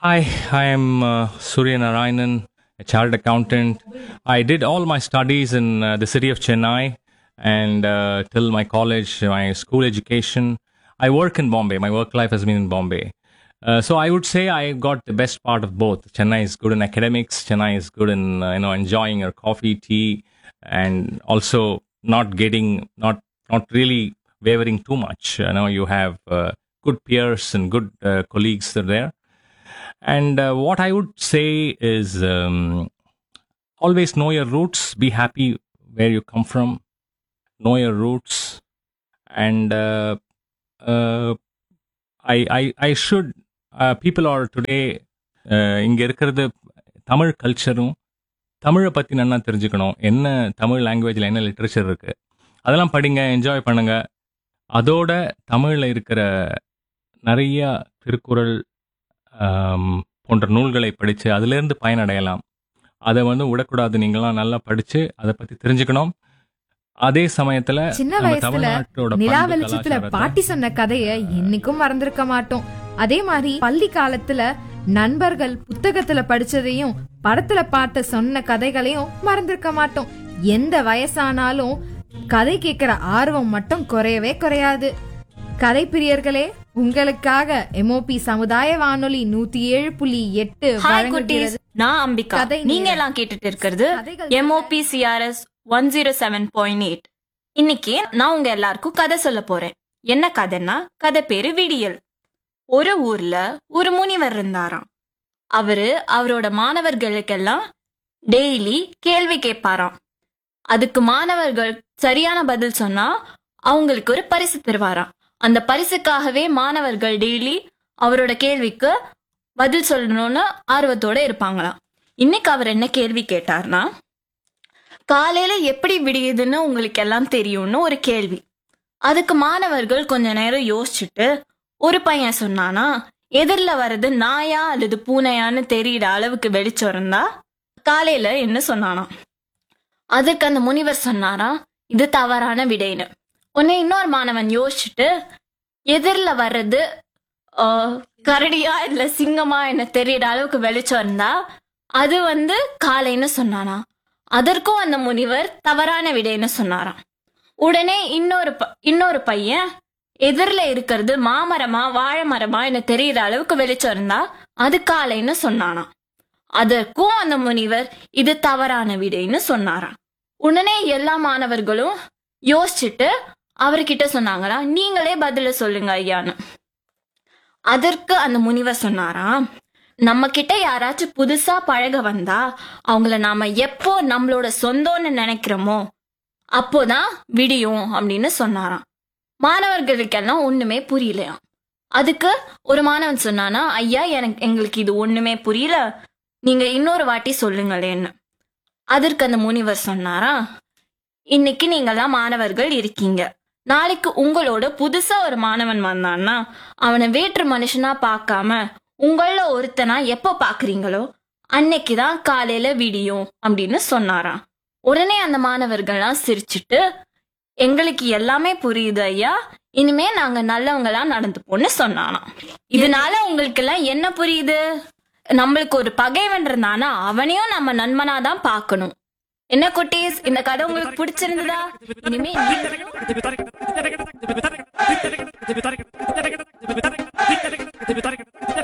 Hi, I am uh, Surya Narayanan, a chartered accountant. I did all my studies in uh, the city of Chennai and uh, till my college, my school education. I work in Bombay. My work life has been in Bombay. Uh, so I would say I got the best part of both. Chennai is good in academics. Chennai is good in uh, you know enjoying your coffee, tea, and also not getting not not really wavering too much. You know you have uh, good peers and good uh, colleagues that are there. And uh, what I would say is um, always know your roots, be happy where you come from, know your roots, and uh, uh, I, I, I should, uh, people are today, uh, இங்க இருக்கிறது தமிழ் கல்ச்சரும் தமிழை பற்றி நல்லா தெரிஞ்சுக்கணும் என்ன தமிழ் லாங்குவேஜில் என்ன literature இருக்கு அதெல்லாம் படிங்க என்ஜாய் பண்ணுங்க அதோட தமிழில் இருக்கிற நிறைய திருக்குறள் ஆம், போன்ற நூல்களை படித்து அதிலிருந்து பயனடையலாம் அதை வந்து விடக்கூடாது நீங்களாம் நல்லா படித்து அதை பற்றி தெரிஞ்சுக்கணும் அதே சமயத்தில் சின்ன நம்ம வயசுல தமிழ்நாட்டோட நிலா பண்பு வெளிச்சத்துல கலாச்சாரத்தை- பாட்டி சொன்ன கதைய என்னைக்கும் மறந்திருக்க மாட்டோம் அதே மாதிரி பள்ளி காலத்துல நண்பர்கள் புத்தகத்துல படிச்சதையும் படத்துல பார்த்த சொன்ன கதைகளையும் மறந்திருக்க மாட்டோம் எந்த வயசானாலும் கதை கேட்கிற ஆர்வம் மட்டும் குறையவே குறையாது கதை பிரியர்களே உங்களுக்காக எம்ஓபி சமுதாய வானொலி நூத்தி ஏழு புள்ளி எட்டு ஹாய் குட்டீஸ் வழங்குகிறது நான் அம்பிகா கதை நீங்க நேரம். எல்லாம் கேட்டுட்டு இருக்கிறது கதைகள் MOP CRS one zero seven point eight இன்னைக்கு நான் உங்க எல்லாருக்கும் கதை சொல்ல போறேன் என்ன கதைன்னா கதை பேரு விடியல் ஒரு ஊர்ல ஒரு முனிவர் இருந்தாராம் அவரு அவரோட மாணவர்களுக்கெல்லாம் டெய்லி கேள்வி கேட்பாராம் அதுக்கு மாணவர்கள் சரியான பதில் சொன்னா அவங்களுக்கு ஒரு பரிசு தருவாராம் அந்த பரிசுக்காகவே மாணவர்கள் டெய்லி அவரோட கேள்விக்கு பதில் சொல்லணும்னு ஆர்வத்தோட இருப்பாங்களாம் இன்னைக்கு அவர் என்ன கேள்வி கேட்டார்னா காலையில எப்படி விடியுதுன்னு உங்களுக்கு எல்லாம் தெரியும்னு ஒரு கேள்வி அதுக்கு மாணவர்கள் கொஞ்ச நேரம் யோசிச்சுட்டு ஒரு பையன் சொன்னானா எதிரில் வர்றது நாயா அல்லது பூனையான்னு தெரியிற அளவுக்கு வெளிச்சம் இருந்தா காலையில என்ன சொன்னானாம் அதுக்கு அந்த முனிவர் சொன்னாரா இது தவறான விடைன்னு உடனே இன்னொரு மாணவன் யோசிச்சுட்டு எதிரில் வர்றது ஆஹ், கரடியா இல்ல சிங்கமா என்ன தெரியற அளவுக்கு வெளிச்சம் இருந்தா அது வந்து காலைன்னு சொன்னானா அதற்கும் அந்த முனிவர் தவறான விடைன்னு சொன்னாராம் உடனே இன்னொரு ப- இன்னொரு பையன் எதிரில் இருக்கிறது மாமரமா வாழை மரமா என்ன தெரியற அளவுக்கு வெளிச்சம் இருந்தா அது காலைன்னு சொன்னானாம் அதற்கும் அந்த முனிவர் இது தவறான விடைன்னு சொன்னாராம் உடனே எல்லா மாணவர்களும் யோசிச்சுட்டு அவர்கிட்ட சொன்னாங்களா நீங்களே பதில சொல்லுங்க ஐயான்னு அதற்கு அந்த முனிவர் சொன்னாராம் நம்ம கிட்ட யாராச்சும் புதுசா பழக வந்தா அவங்கள நாம எப்போ நம்மளோட சொந்தம்னு நினைக்கிறோமோ அப்போதான் விடியும் அப்படின்னு சொன்னாராம் மாணவர்களுக்கெல்லாம் ஒண்ணுமே புரியலையாம் அதுக்கு ஒரு மாணவன் சொன்னானா ஐயா எனக்கு எங்களுக்கு இது ஒண்ணுமே புரியல நீங்க இன்னொரு வாட்டி சொல்லுங்களேன்னு அதற்கு அந்த முனிவர் சொன்னாரா இன்னைக்கு நீங்கெல்லாம் மாணவர்கள் இருக்கீங்க நாளைக்கு உங்களோட புதுசா ஒரு மாணவன் வந்தான்னா அவனை வேற்று மனுஷனா பார்க்காம உங்கள ஒருத்தனா எப்போ பாக்குறீங்களோ அன்னைக்குதான் காலையில விடியும் அப்படின்னு சொன்னாராம் உடனே அந்த மாணவர்கள்லாம் சிரிச்சுட்டு எங்களுக்கு எல்லாமே புரியுது ஐயா இனிமே நாங்க நல்லவங்களா நடந்துப்போம்னு சொன்னானாம் இதனால உங்களுக்கு எல்லாம் என்ன புரியுது நம்மளுக்கு ஒரு பகைவன் இருந்தானா அவனையும் நம்ம நண்பனா தான் பார்க்கணும் என்ன குட்டீஸ் இந்த கதை உங்களுக்கு பிடிச்சிருந்ததா இனிமே நீங்களும்